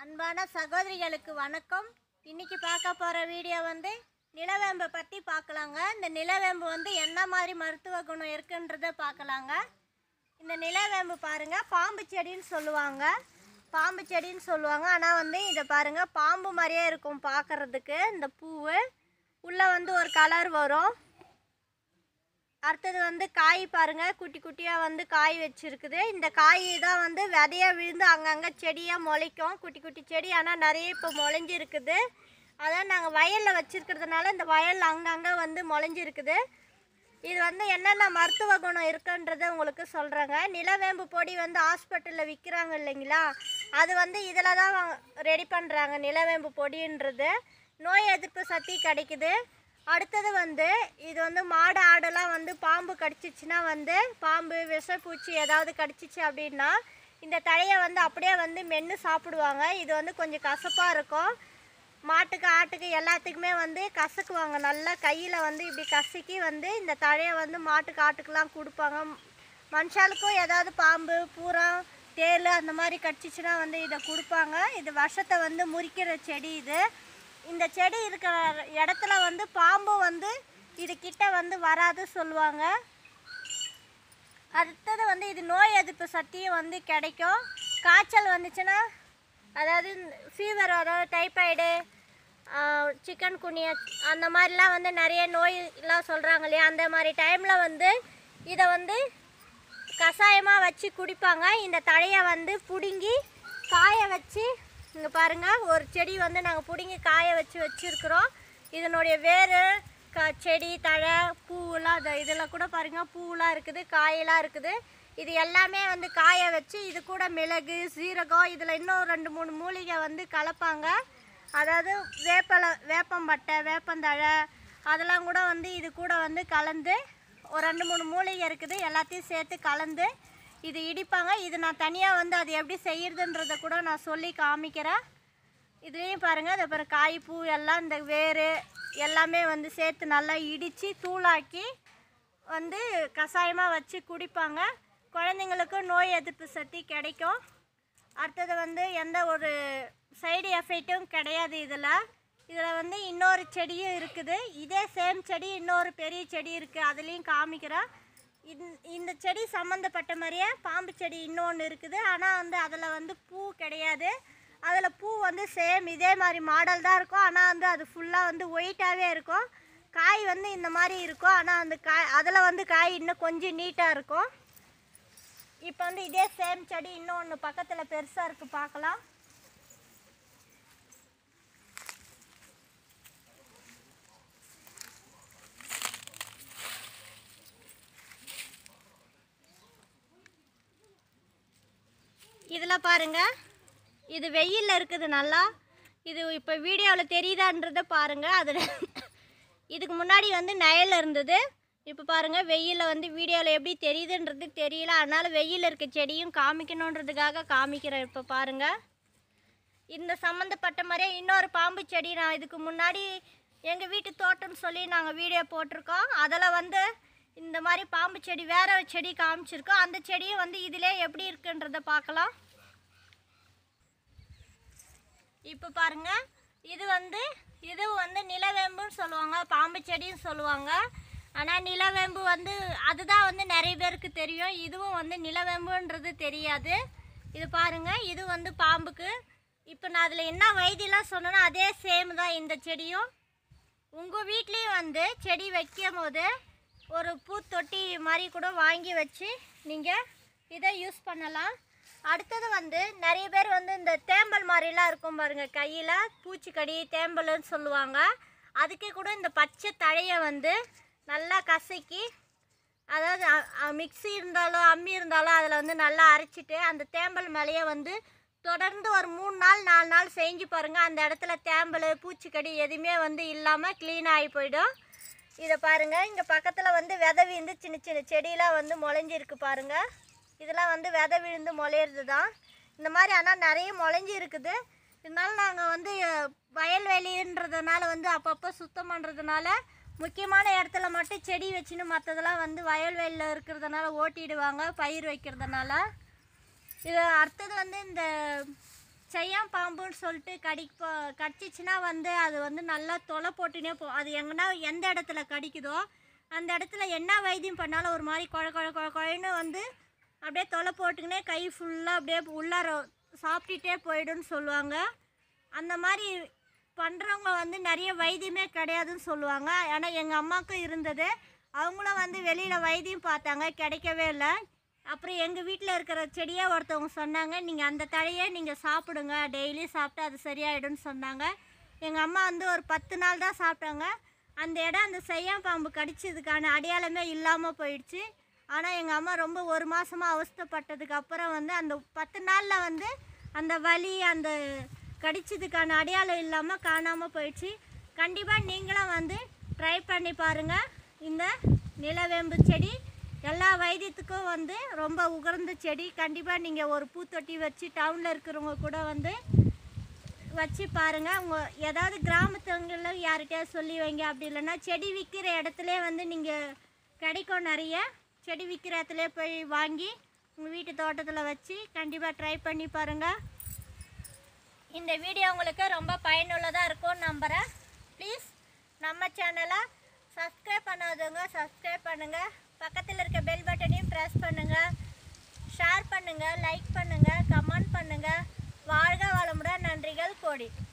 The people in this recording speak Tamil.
அன்பான சகோதரிகளுக்கு வணக்கம் இன்னைக்கு பார்க்க போகிற வீடியோ வந்து நிலவேம்பை பற்றி பார்க்கலாங்க இந்த நிலவேம்பு வந்து என்ன மாதிரி மருத்துவ குணம் இருக்குன்றதை பார்க்கலாங்க இந்த நிலவேம்பு பாருங்க பாம்பு செடின்னு சொல்லுவாங்க பாம்பு செடின்னு சொல்லுவாங்க ஆனால் வந்து இதை பாருங்க பாம்பு மாதிரியே இருக்கும் பார்க்கறதுக்கு இந்த பூவு உள்ளே வந்து ஒரு கலர் வரும் அடுத்தது வந்து காய் பாருங்க குட்டி குட்டியாக வந்து காய் வச்சிருக்குது இந்த காய் தான் வந்து விதையா விழுந்து அங்கங்கே செடியாக முளைக்கும் குட்டி குட்டி செடி ஆனால் நிறைய இப்போ முளைஞ்சிருக்குது அதான் நாங்கள் வயலில் வச்சிருக்கிறதுனால இந்த வயல் அங்கங்கே வந்து முளைஞ்சிருக்குது இது வந்து என்னென்ன மருத்துவ குணம் இருக்குன்றதை உங்களுக்கு சொல்கிறேங்க நிலவேம்பு பொடி வந்து ஹாஸ்பிட்டலில் விற்கிறாங்க இல்லைங்களா அது வந்து இதில் தான் ரெடி பண்ணுறாங்க நிலவேம்பு பொடின்றது நோய் எதிர்ப்பு சக்தி கிடைக்குது அடுத்தது வந்து இது வந்து மாடு ஆடெல்லாம் வந்து பாம்பு கடிச்சிச்சுன்னா வந்து பாம்பு விஷப்பூச்சி ஏதாவது கடிச்சிச்சு அப்படின்னா இந்த தழையை வந்து அப்படியே வந்து மென்று சாப்பிடுவாங்க இது வந்து கொஞ்சம் கசப்பாக இருக்கும் மாட்டுக்கு ஆட்டுக்கு எல்லாத்துக்குமே வந்து கசக்குவாங்க நல்லா கையில் வந்து இப்படி கசக்கி வந்து இந்த தழையை வந்து மாட்டுக்கு ஆட்டுக்கெல்லாம் கொடுப்பாங்க மனுஷாளுக்கும் ஏதாவது பாம்பு பூரம் தேள் அந்த மாதிரி கடிச்சிச்சுன்னா வந்து இதை கொடுப்பாங்க இது விஷத்தை வந்து முறிக்கிற செடி இது இந்த செடி இருக்கிற இடத்துல வந்து பாம்பு வந்து இது கிட்ட வந்து வராது சொல்லுவாங்க அடுத்தது வந்து இது நோய் எதிர்ப்பு சக்தியும் வந்து கிடைக்கும் காய்ச்சல் வந்துச்சுன்னா அதாவது ஃபீவர் அதாவது டைஃபாய்டு சிக்கன் குனியா அந்த மாதிரிலாம் வந்து நிறைய நோயெலாம் சொல்கிறாங்க இல்லையா அந்த மாதிரி டைமில் வந்து இதை வந்து கஷாயமாக வச்சு குடிப்பாங்க இந்த தழையை வந்து பிடுங்கி காய வச்சு இங்கே பாருங்கள் ஒரு செடி வந்து நாங்கள் பிடுங்கி காய வச்சு வச்சுருக்குறோம் இதனுடைய வேர் க செடி தழை பூவெல்லாம் அது இதில் கூட பாருங்கள் பூவெலாம் இருக்குது காயெல்லாம் இருக்குது இது எல்லாமே வந்து காய வச்சு இது கூட மிளகு சீரகம் இதில் இன்னும் ரெண்டு மூணு மூலிகை வந்து கலப்பாங்க அதாவது வேப்பலை வேப்பம்பட்டை வேப்பந்தழை அதெல்லாம் கூட வந்து இது கூட வந்து கலந்து ஒரு ரெண்டு மூணு மூலிகை இருக்குது எல்லாத்தையும் சேர்த்து கலந்து இது இடிப்பாங்க இது நான் தனியாக வந்து அது எப்படி செய்யறதுன்றதை கூட நான் சொல்லி காமிக்கிறேன் இதுலேயும் பாருங்கள் இந்த பாரு காய் பூ எல்லாம் இந்த வேர் எல்லாமே வந்து சேர்த்து நல்லா இடித்து தூளாக்கி வந்து கஷாயமாக வச்சு குடிப்பாங்க குழந்தைங்களுக்கு நோய் எதிர்ப்பு சக்தி கிடைக்கும் அடுத்தது வந்து எந்த ஒரு சைடு எஃபெக்ட்டும் கிடையாது இதில் இதில் வந்து இன்னொரு செடியும் இருக்குது இதே சேம் செடி இன்னொரு பெரிய செடி இருக்குது அதுலேயும் காமிக்கிறேன் இந்த- இந்த செடி சம்மந்தப்பட்ட மாதிரியே பாம்பு செடி இன்னொன்று இருக்குது ஆனால் வந்து அதில் வந்து பூ கிடையாது அதில் பூ வந்து சேம் இதே மாதிரி மாடல் தான் இருக்கும் ஆனால் வந்து அது ஃபுல்லாக வந்து ஒயிட்டாகவே இருக்கும் காய் வந்து இந்த மாதிரி இருக்கும் ஆனால் அந்த காய் அதில் வந்து காய் இன்னும் கொஞ்சம் நீட்டாக இருக்கும் இப்போ வந்து இதே சேம் செடி இன்னொன்று பக்கத்தில் பெருசாக இருக்குது பார்க்கலாம் இதில் பாருங்க இது வெயிலில் இருக்குது நல்லா இது இப்போ வீடியோவில் தெரியுதான்றத பாருங்க அதில் இதுக்கு முன்னாடி வந்து நயல் இருந்தது இப்போ பாருங்க வெயிலில் வந்து வீடியோவில் எப்படி தெரியுதுன்றது தெரியல அதனால வெயிலில் இருக்க செடியும் காமிக்கணுன்றதுக்காக காமிக்கிறேன் இப்போ பாருங்க இந்த சம்மந்தப்பட்ட மாதிரியே இன்னொரு பாம்பு செடி நான் இதுக்கு முன்னாடி எங்கள் வீட்டு தோட்டம்னு சொல்லி நாங்கள் வீடியோ போட்டிருக்கோம் அதில் வந்து இந்த மாதிரி பாம்பு செடி வேற ஒரு செடி காமிச்சிருக்கோம் அந்த செடியும் வந்து இதிலே எப்படி இருக்குன்றத பார்க்கலாம் இப்போ பாருங்க இது வந்து இது வந்து நிலவேம்புன்னு சொல்லுவாங்க பாம்பு செடின்னு சொல்லுவாங்க ஆனால் நிலவேம்பு வந்து அதுதான் வந்து நிறைய பேருக்கு தெரியும் இதுவும் வந்து நிலவேம்புன்றது தெரியாது இது பாருங்க இது வந்து பாம்புக்கு இப்போ நான் அதில் என்ன வைத்தியெல்லாம் சொன்னேனோ அதே சேம் தான் இந்த செடியும் உங்கள் வீட்லேயும் வந்து செடி வைக்கும் போது ஒரு பூத்தொட்டி மாதிரி கூட வாங்கி வச்சு நீங்கள் இதை யூஸ் பண்ணலாம் அடுத்தது வந்து நிறைய பேர் வந்து இந்த தேம்பல் மாதிரிலாம் இருக்கும் பாருங்க கையில் பூச்சிக்கடி தேம்பல்னு சொல்லுவாங்க அதுக்கே கூட இந்த பச்சை தழையை வந்து நல்லா கசக்கி அதாவது அ- அ- மிக்ஸி இருந்தாலும் அம்மி இருந்தாலும் அதில் வந்து நல்லா அரைச்சிட்டு அந்த தேம்பல் மேலேயே வந்து தொடர்ந்து ஒரு மூணு நாள் நாலு நாள் செஞ்சு பாருங்கள் அந்த இடத்துல தேம்பல் பூச்சிக்கடி எதுவுமே வந்து இல்லாமல் க்ளீன் ஆகி போயிடும் இதை பாருங்கள் இங்கே பக்கத்தில் வந்து விதை விழுந்து சின்ன சின்ன செடியெலாம் வந்து முளைஞ்சிருக்கு பாருங்கள் இதெல்லாம் வந்து விதை விழுந்து முளையிறது தான் இந்த மாதிரி ஆனால் நிறைய முளைஞ்சி இருக்குது இருந்தாலும் நாங்கள் வந்து அஹ், வயல்வெளின்றதுனால வந்து அப்பப்போ சுத்தம் பண்ணுறதுனால முக்கியமான இடத்துல மட்டும் செடி வச்சுன்னு மற்றதெல்லாம் வந்து வயல்வெளியில் இருக்கிறதுனால ஓட்டிடுவாங்க பயிர் வைக்கிறதுனால இது அடுத்தது வந்து இந்த செய்யான் பாம்புன்னு சொல்லிட்டு கடிக்கு போ கடிச்சிச்சுன்னா வந்து அது வந்து நல்லா தொலை போட்டுனே போ அது எங்கன்னா எந்த இடத்துல கடிக்குதோ அந்த இடத்துல என்ன வைத்தியம் பண்ணாலும் ஒரு மாதிரி குழ குழ குழ குழன்னு வந்து அப்படியே தொலை போட்டுக்கினே கை ஃபுல்லாக அப்படியே உள்ளார சாப்பிட்டுட்டே போயிடும்னு சொல்லுவாங்க அந்த மாதிரி பண்ணுறவங்க வந்து நிறைய வைத்தியமே கிடையாதுன்னு சொல்லுவாங்க ஆனால் எங்கள் அம்மாவுக்கும் இருந்தது அவங்களும் வந்து வெளியில் வைத்தியம் பார்த்தாங்க கிடைக்கவே இல்லை அப்புறம் எங்கள் வீட்டில் இருக்கிற செடியை ஒருத்தவங்க சொன்னாங்க நீங்கள் அந்த தழையை நீங்கள் சாப்பிடுங்க டெய்லி சாப்பிட்டா அது சரியாயிடும்னு சொன்னாங்க எங்கள் அம்மா வந்து ஒரு பத்து நாள் தான் சாப்பிட்டாங்க அந்த இடம் அந்த செய்யான் பாம்பு கடிச்சதுக்கான அடையாளமே இல்லாமல் போயிடுச்சு ஆனால் எங்கள் அம்மா ரொம்ப ஒரு மாதமாக அவஸ்தைப்பட்டதுக்கு அப்புறம் வந்து அந்த பத்து நாளில் வந்து அந்த வலி அந்த கடிச்சதுக்கான அடையாளம் இல்லாமல் காணாமல் போயிடுச்சு கண்டிப்பாக நீங்களும் வந்து ட்ரை பண்ணி பாருங்கள் இந்த நிலவேம்பு செடி எல்லா வைத்தியத்துக்கும் வந்து ரொம்ப உகர்ந்த செடி கண்டிப்பாக நீங்கள் ஒரு பூத்தொட்டி வச்சு டவுனில் இருக்கிறவங்க கூட வந்து வச்சு பாருங்கள் உங்கள் ஏதாவது கிராமத்துங்களில் யார்கிட்டயாவது சொல்லி வைங்க அப்படி இல்லைன்னா செடி விற்கிற இடத்துல வந்து நீங்கள் கிடைக்கும் நிறைய செடி விற்கிற இடத்துல போய் வாங்கி உங்கள் வீட்டு தோட்டத்தில் வச்சு கண்டிப்பாக ட்ரை பண்ணி பாருங்கள் இந்த வீடியோ உங்களுக்கு ரொம்ப பயனுள்ளதாக இருக்கும்னு நம்புகிறேன் ப்ளீஸ் நம்ம சேனலை சப்ஸ்கிரைப் பண்ணாதவங்க சப்ஸ்கிரைப் பண்ணுங்கள் பக்கத்தில் இருக்க பெல் பட்டனையும் ப்ரெஸ் பண்ணுங்கள் ஷேர் பண்ணுங்கள் லைக் பண்ணுங்கள் கமெண்ட் பண்ணுங்கள் வாழ்க வளமுடன் நன்றிகள் கோடி